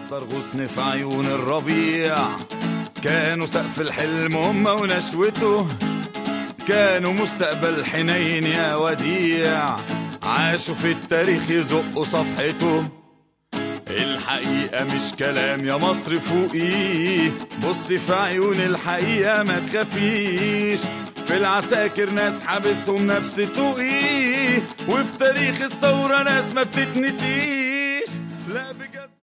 أخضر غصن في عيون الربيع كانوا سقف الحلم هم ونشوته كانوا مستقبل حنين يا وديع عاشوا في التاريخ يزقوا صفحته الحقيقة مش كلام يا مصر فوقي بصي في عيون الحقيقة ما تخافيش في العساكر ناس حابسهم نفس توقي وفي تاريخ الثورة ناس ما بتتنسيش لا بجد